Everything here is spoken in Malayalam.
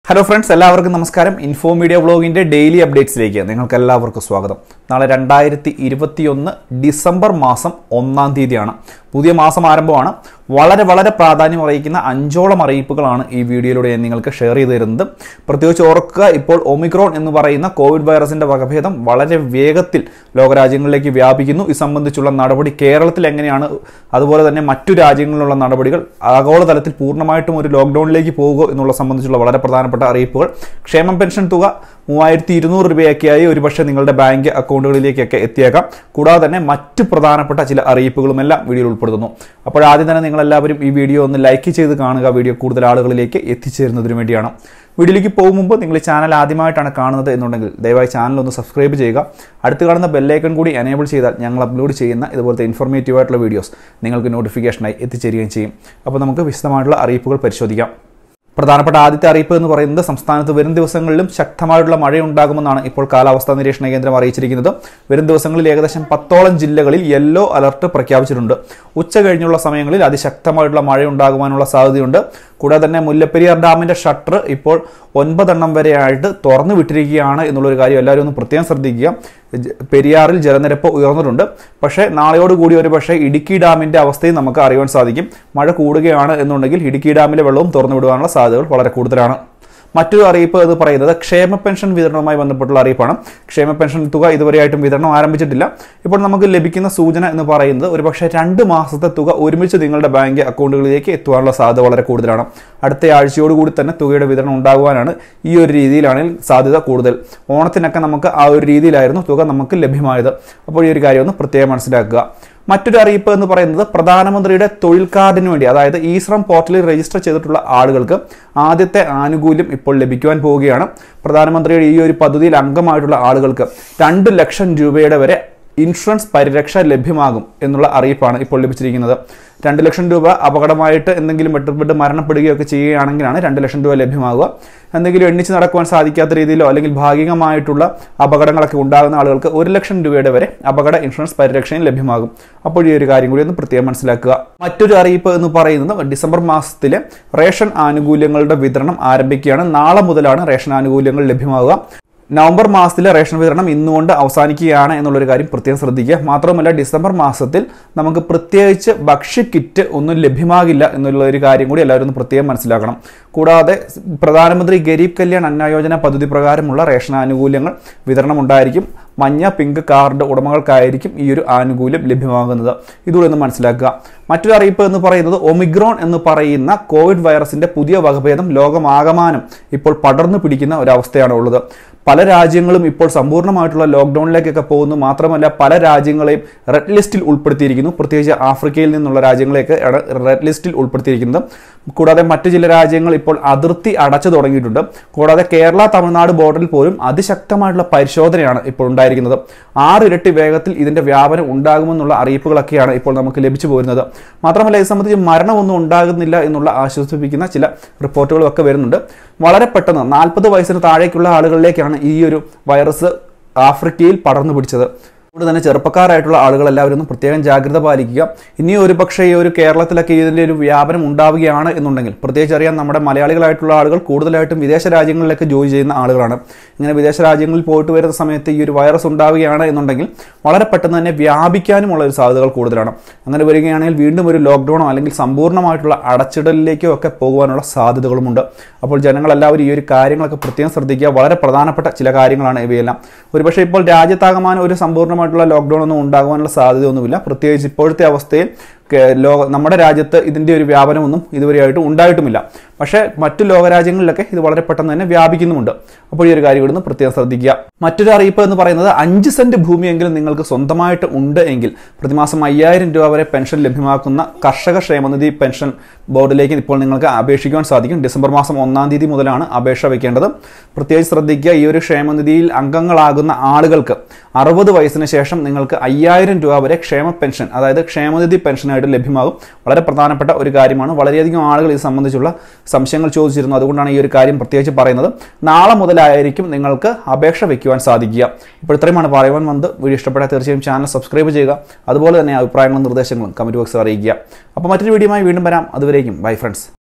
ഹലോ ഫ്രണ്ട്സ് എല്ലാവർക്കും നമസ്കാരം ഇൻഫോ മീഡിയ വ്ളോഗിൻ്റെ ഡെയിലി അപ്ഡേറ്റ്സിലേക്ക് നിങ്ങൾക്ക് എല്ലാവർക്കും സ്വാഗതം നാളെ രണ്ടായിരത്തി ഇരുപത്തിയൊന്ന് ഡിസംബർ മാസം ഒന്നാം തീയതിയാണ് പുതിയ മാസം ആരംഭമാണ് വളരെ വളരെ പ്രാധാന്യം അറിയിക്കുന്ന അഞ്ചോളം അറിയിപ്പുകളാണ് ഈ വീഡിയോയിലൂടെ ഞാൻ നിങ്ങൾക്ക് ഷെയർ ചെയ്ത് തരുന്നത് പ്രത്യേകിച്ച് ഓർക്കുക ഇപ്പോൾ ഒമിക്രോൺ എന്ന് പറയുന്ന കോവിഡ് വൈറസിന്റെ വകഭേദം വളരെ വേഗത്തിൽ ലോകരാജ്യങ്ങളിലേക്ക് വ്യാപിക്കുന്നു ഇത് സംബന്ധിച്ചുള്ള നടപടി കേരളത്തിൽ എങ്ങനെയാണ് അതുപോലെ തന്നെ മറ്റു രാജ്യങ്ങളിലുള്ള നടപടികൾ ആഗോളതലത്തിൽ പൂർണ്ണമായിട്ടും ഒരു ലോക്ക്ഡൌണിലേക്ക് പോകുമോ എന്നുള്ള സംബന്ധിച്ചുള്ള വളരെ പ്രധാനപ്പെട്ട അറിയിപ്പുകൾ ക്ഷേമം പെൻഷൻ തുക മൂവായിരത്തി ഇരുന്നൂറ് രൂപയൊക്കെയായി ഒരുപക്ഷെ നിങ്ങളുടെ ബാങ്ക് അക്കൗണ്ടുകളിലേക്കൊക്കെ എത്തിയേക്കാം കൂടാതെ തന്നെ മറ്റ് പ്രധാനപ്പെട്ട ചില അറിയിപ്പുകളുമെല്ലാം വീഡിയോയിൽ ഉൾപ്പെടുത്തുന്നു അപ്പോൾ ആദ്യം തന്നെ നിങ്ങൾ എല്ലാവരും ഈ വീഡിയോ ഒന്ന് ലൈക്ക് ചെയ്ത് കാണുക വീഡിയോ കൂടുതൽ ആളുകളിലേക്ക് എത്തിച്ചേരുന്നതിന് വേണ്ടിയാണ് വീഡിയോയിലേക്ക് പോകും മുമ്പ് നിങ്ങൾ ഈ ചാനൽ ആദ്യമായിട്ടാണ് കാണുന്നത് എന്നുണ്ടെങ്കിൽ ദയവായി ചാനൽ ഒന്ന് സബ്സ്ക്രൈബ് ചെയ്യുക അടുത്ത് കാണുന്ന ബെല്ലൈക്കൺ കൂടി എനേബിൾ ചെയ്താൽ ഞങ്ങൾ അപ്ലോഡ് ചെയ്യുന്ന ഇതുപോലത്തെ ഇൻഫോർമേറ്റീവ് ആയിട്ടുള്ള വീഡിയോസ് നിങ്ങൾക്ക് നോട്ടിഫിക്കേഷനായി എത്തിച്ചേരുകയും ചെയ്യും അപ്പോൾ നമുക്ക് വിശദമായിട്ടുള്ള അറിയിപ്പുകൾ പരിശോധിക്കാം പ്രധാനപ്പെട്ട ആദ്യത്തെ അറിയിപ്പ് എന്ന് പറയുന്നത് സംസ്ഥാനത്ത് വരും ദിവസങ്ങളിലും ശക്തമായിട്ടുള്ള മഴയുണ്ടാകുമെന്നാണ് ഇപ്പോൾ കാലാവസ്ഥാ നിരീക്ഷണ കേന്ദ്രം അറിയിച്ചിരിക്കുന്നത് വരും ദിവസങ്ങളിൽ ഏകദേശം പത്തോളം ജില്ലകളിൽ യെല്ലോ അലർട്ട് പ്രഖ്യാപിച്ചിട്ടുണ്ട് ഉച്ച കഴിഞ്ഞുള്ള സമയങ്ങളിൽ അതിശക്തമായിട്ടുള്ള മഴ ഉണ്ടാകുവാനുള്ള സാധ്യതയുണ്ട് കൂടാതെ തന്നെ മുല്ലപ്പെരിയാർ ഡാമിന്റെ ഷട്ടർ ഇപ്പോൾ ഒൻപതെണ്ണം വരെയായിട്ട് തുറന്നു വിട്ടിരിക്കുകയാണ് എന്നുള്ളൊരു കാര്യം എല്ലാവരും ഒന്ന് പ്രത്യേകം ശ്രദ്ധിക്കുക ജ- പെരിയാറിൽ ജലനിരപ്പ് ഉയർന്നിട്ടുണ്ട് പക്ഷേ നാളെയോടുകൂടി ഒരു പക്ഷേ ഇടുക്കി ഡാമിന്റെ അവസ്ഥയും നമുക്ക് അറിയാൻ സാധിക്കും മഴ കൂടുകയാണ് എന്നുണ്ടെങ്കിൽ ഇടുക്കി ഡാമിലെ വെള്ളവും തുറന്നു വിടുവാനുള്ള സാധ്യതകൾ വളരെ കൂടുതലാണ് മറ്റൊരു അറിയിപ്പ് എന്ന് പറയുന്നത് ക്ഷേമ പെൻഷൻ വിതരണവുമായി ബന്ധപ്പെട്ടുള്ള അറിയിപ്പാണ് ക്ഷേമ പെൻഷൻ തുക ഇതുവരെയായിട്ടും വിതരണം ആരംഭിച്ചിട്ടില്ല ഇപ്പോൾ നമുക്ക് ലഭിക്കുന്ന സൂചന എന്ന് പറയുന്നത് ഒരുപക്ഷെ രണ്ട് മാസത്തെ തുക ഒരുമിച്ച് നിങ്ങളുടെ ബാങ്ക് അക്കൗണ്ടുകളിലേക്ക് എത്തുവാനുള്ള സാധ്യത വളരെ കൂടുതലാണ് അടുത്ത ആഴ്ചയോടുകൂടി തന്നെ തുകയുടെ വിതരണം ഉണ്ടാകുവാനാണ് ഈ ഒരു രീതിയിലാണെങ്കിൽ സാധ്യത കൂടുതൽ ഓണത്തിനൊക്കെ നമുക്ക് ആ ഒരു രീതിയിലായിരുന്നു തുക നമുക്ക് ലഭ്യമായത് അപ്പോൾ ഈ ഒരു കാര്യം ഒന്ന് പ്രത്യേകം മനസ്സിലാക്കുക മറ്റൊരു അറിയിപ്പ് എന്ന് പറയുന്നത് പ്രധാനമന്ത്രിയുടെ തൊഴിൽ കാർഡിന് വേണ്ടി അതായത് ഈ ശ്രം പോർട്ടലിൽ രജിസ്റ്റർ ചെയ്തിട്ടുള്ള ആളുകൾക്ക് ആദ്യത്തെ ആനുകൂല്യം ഇപ്പോൾ ലഭിക്കുവാൻ പോവുകയാണ് പ്രധാനമന്ത്രിയുടെ ഈ ഒരു പദ്ധതിയിൽ അംഗമായിട്ടുള്ള ആളുകൾക്ക് രണ്ട് ലക്ഷം രൂപയുടെ വരെ ഇൻഷുറൻസ് പരിരക്ഷ ലഭ്യമാകും എന്നുള്ള അറിയിപ്പാണ് ഇപ്പോൾ ലഭിച്ചിരിക്കുന്നത് രണ്ട് ലക്ഷം രൂപ അപകടമായിട്ട് എന്തെങ്കിലും വെട്ടപ്പെട്ട് മരണപ്പെടുകയൊക്കെ ചെയ്യുകയാണെങ്കിലാണ് രണ്ട് ലക്ഷം രൂപ ലഭ്യമാകുക എന്തെങ്കിലും എണ്ണിച്ച് നടക്കുവാൻ സാധിക്കാത്ത രീതിയിലോ അല്ലെങ്കിൽ ഭാഗികമായിട്ടുള്ള അപകടങ്ങളൊക്കെ ഉണ്ടാകുന്ന ആളുകൾക്ക് ഒരു ലക്ഷം രൂപയുടെ വരെ അപകട ഇൻഷുറൻസ് പരിരക്ഷയും ലഭ്യമാകും അപ്പോൾ ഈ ഒരു കാര്യം കൂടി ഒന്ന് പ്രത്യേകം മനസ്സിലാക്കുക മറ്റൊരു അറിയിപ്പ് എന്ന് പറയുന്നത് ഡിസംബർ മാസത്തിലെ റേഷൻ ആനുകൂല്യങ്ങളുടെ വിതരണം ആരംഭിക്കുകയാണ് നാളെ മുതലാണ് റേഷൻ ആനുകൂല്യങ്ങൾ ലഭ്യമാകുക നവംബർ മാസത്തിലെ റേഷൻ വിതരണം ഇന്നുകൊണ്ട് അവസാനിക്കുകയാണ് എന്നുള്ളൊരു കാര്യം പ്രത്യേകം ശ്രദ്ധിക്കുക മാത്രമല്ല ഡിസംബർ മാസത്തിൽ നമുക്ക് പ്രത്യേകിച്ച് ഭക്ഷ്യ കിറ്റ് ഒന്നും ലഭ്യമാകില്ല എന്നുള്ള ഒരു കാര്യം കൂടി എല്ലാവരും ഒന്ന് പ്രത്യേകം മനസ്സിലാക്കണം കൂടാതെ പ്രധാനമന്ത്രി ഗരീബ് കല്യാൺ അന്ന യോജന പദ്ധതി പ്രകാരമുള്ള റേഷൻ ആനുകൂല്യങ്ങൾ വിതരണം ഉണ്ടായിരിക്കും മഞ്ഞ പിങ്ക് കാർഡ് ഉടമകൾക്കായിരിക്കും ഈ ഒരു ആനുകൂല്യം ലഭ്യമാകുന്നത് ഇതുകൂടി ഒന്ന് മനസ്സിലാക്കുക മറ്റൊരു അറിയിപ്പ് എന്ന് പറയുന്നത് ഒമിക്രോൺ എന്ന് പറയുന്ന കോവിഡ് വൈറസിന്റെ പുതിയ വകഭേദം ലോകമാകമാനം ഇപ്പോൾ പടർന്നു പിടിക്കുന്ന ഒരവസ്ഥയാണ് ഉള്ളത് പല രാജ്യങ്ങളും ഇപ്പോൾ സമ്പൂർണ്ണമായിട്ടുള്ള ലോക്ക്ഡൌണിലേക്കൊക്കെ പോകുന്നു മാത്രമല്ല പല രാജ്യങ്ങളെയും റെഡ് ലിസ്റ്റിൽ ഉൾപ്പെടുത്തിയിരിക്കുന്നു പ്രത്യേകിച്ച് ആഫ്രിക്കയിൽ നിന്നുള്ള രാജ്യങ്ങളെയൊക്കെ ആണ് റെഡ് ലിസ്റ്റിൽ ഉൾപ്പെടുത്തിയിരിക്കുന്നത് കൂടാതെ മറ്റു ചില രാജ്യങ്ങൾ ഇപ്പോൾ അതിർത്തി അടച്ചു തുടങ്ങിയിട്ടുണ്ട് കൂടാതെ കേരള തമിഴ്നാട് ബോർഡറിൽ പോലും അതിശക്തമായിട്ടുള്ള പരിശോധനയാണ് ഇപ്പോൾ ഉണ്ടായിരിക്കുന്നത് ആറിരട്ടി വേഗത്തിൽ ഇതിന്റെ വ്യാപനം ഉണ്ടാകുമെന്നുള്ള അറിയിപ്പുകളൊക്കെയാണ് ഇപ്പോൾ നമുക്ക് ലഭിച്ചു പോരുന്നത് മാത്രമല്ല ഇത് സംബന്ധിച്ച് മരണമൊന്നും ഉണ്ടാകുന്നില്ല എന്നുള്ള ആശ്വസിപ്പിക്കുന്ന ചില റിപ്പോർട്ടുകളും ഒക്കെ വരുന്നുണ്ട് വളരെ പെട്ടെന്ന് നാൽപ്പത് വയസ്സിന് താഴേക്കുള്ള ആളുകളിലേക്കാണ് ഈ ഒരു വൈറസ് ആഫ്രിക്കയിൽ പടർന്നു പിടിച്ചത് അതുകൊണ്ട് തന്നെ ചെറുപ്പക്കാരായിട്ടുള്ള ആളുകൾ എല്ലാവരും ഒന്ന് പ്രത്യേകം ജാഗ്രത പാലിക്കുക ഇനി ഒരു പക്ഷേ ഈ ഒരു കേരളത്തിലൊക്കെ ഇതിൻ്റെ ഒരു വ്യാപനം ഉണ്ടാവുകയാണ് എന്നുണ്ടെങ്കിൽ പ്രത്യേകിച്ച് അറിയാം നമ്മുടെ മലയാളികളായിട്ടുള്ള ആളുകൾ കൂടുതലായിട്ടും വിദേശ രാജ്യങ്ങളിലൊക്കെ ജോലി ചെയ്യുന്ന ആളുകളാണ് ഇങ്ങനെ വിദേശ രാജ്യങ്ങളിൽ പോയിട്ട് വരുന്ന സമയത്ത് ഈ ഒരു വൈറസ് ഉണ്ടാവുകയാണ് എന്നുണ്ടെങ്കിൽ വളരെ പെട്ടെന്ന് തന്നെ വ്യാപിക്കാനുമുള്ള ഒരു സാധ്യതകൾ കൂടുതലാണ് അങ്ങനെ വരികയാണെങ്കിൽ വീണ്ടും ഒരു ലോക്ക്ഡൗണോ അല്ലെങ്കിൽ സമ്പൂർണ്ണമായിട്ടുള്ള അടച്ചിടലിലേക്കോ ഒക്കെ പോകുവാനുള്ള സാധ്യതകളുമുണ്ട് അപ്പോൾ ജനങ്ങളെല്ലാവരും ഈ ഒരു കാര്യങ്ങളൊക്കെ പ്രത്യേകം ശ്രദ്ധിക്കുക വളരെ പ്രധാനപ്പെട്ട ചില കാര്യങ്ങളാണ് ഇവയെല്ലാം ഒരുപക്ഷെ ഇപ്പോൾ രാജ്യത്താകമാനം ഒരു സമ്പൂർണ്ണമായിട്ടുള്ള ലോക്ക്ഡൗൺ ഒന്നും ഉണ്ടാകുവാനുള്ള സാധ്യതയൊന്നുമില്ല പ്രത്യേകിച്ച് ഇപ്പോഴത്തെ അവസ്ഥയിൽ കേ- ലോക നമ്മുടെ രാജ്യത്ത് ഇതിൻ്റെ ഒരു വ്യാപനമൊന്നും ഇതുവരെയായിട്ടും ഉണ്ടായിട്ടുമില്ല പക്ഷേ മറ്റു ലോകരാജ്യങ്ങളിലൊക്കെ ഇത് വളരെ പെട്ടെന്ന് തന്നെ വ്യാപിക്കുന്നുമുണ്ട് അപ്പോൾ ഈ ഒരു കാര്യം ഇവിടുന്ന് പ്രത്യേകം ശ്രദ്ധിക്കുക മറ്റൊരു അറിയിപ്പ് എന്ന് പറയുന്നത് അഞ്ച് സെന്റ് ഭൂമിയെങ്കിലും നിങ്ങൾക്ക് സ്വന്തമായിട്ട് ഉണ്ട് എങ്കിൽ പ്രതിമാസം അയ്യായിരം രൂപ വരെ പെൻഷൻ ലഭ്യമാക്കുന്ന കർഷക ക്ഷേമനിധി പെൻഷൻ ബോർഡിലേക്ക് ഇപ്പോൾ നിങ്ങൾക്ക് അപേക്ഷിക്കുവാൻ സാധിക്കും ഡിസംബർ മാസം ഒന്നാം തീയതി മുതലാണ് അപേക്ഷ വയ്ക്കേണ്ടത് പ്രത്യേകിച്ച് ശ്രദ്ധിക്കുക ഈ ഒരു ക്ഷേമനിധിയിൽ അംഗങ്ങളാകുന്ന ആളുകൾക്ക് അറുപത് വയസ്സിന് ശേഷം നിങ്ങൾക്ക് അയ്യായിരം രൂപ വരെ ക്ഷേമ പെൻഷൻ അതായത് ക്ഷേമനിധി പെൻഷനായിട്ട് ലഭ്യമാകും വളരെ പ്രധാനപ്പെട്ട ഒരു കാര്യമാണ് വളരെയധികം ആളുകൾ ഇത് സംബന്ധിച്ചുള്ള സംശയങ്ങൾ ചോദിച്ചിരുന്നു അതുകൊണ്ടാണ് ഈ ഒരു കാര്യം പ്രത്യേകിച്ച് പറയുന്നത് നാളെ മുതലായിരിക്കും നിങ്ങൾക്ക് അപേക്ഷ വയ്ക്കുവാൻ സാധിക്കുക ഇപ്പോൾ ഇത്രയുമാണ് പറയുവാൻ വന്നത് വീഡിയോ ഇഷ്ടപ്പെട്ടാൽ തീർച്ചയായും ചാനൽ സബ്സ്ക്രൈബ് ചെയ്യുക അതുപോലെ തന്നെ അഭിപ്രായങ്ങളും നിർദ്ദേശങ്ങളും കമൻറ്റ് ബോക്സിൽ അറിയിക്കുക അപ്പോൾ മറ്റൊരു വീഡിയോയുമായി വീണ്ടും വരാം അതുവരേക്കും ബൈ ഫ്രണ്ട്സ്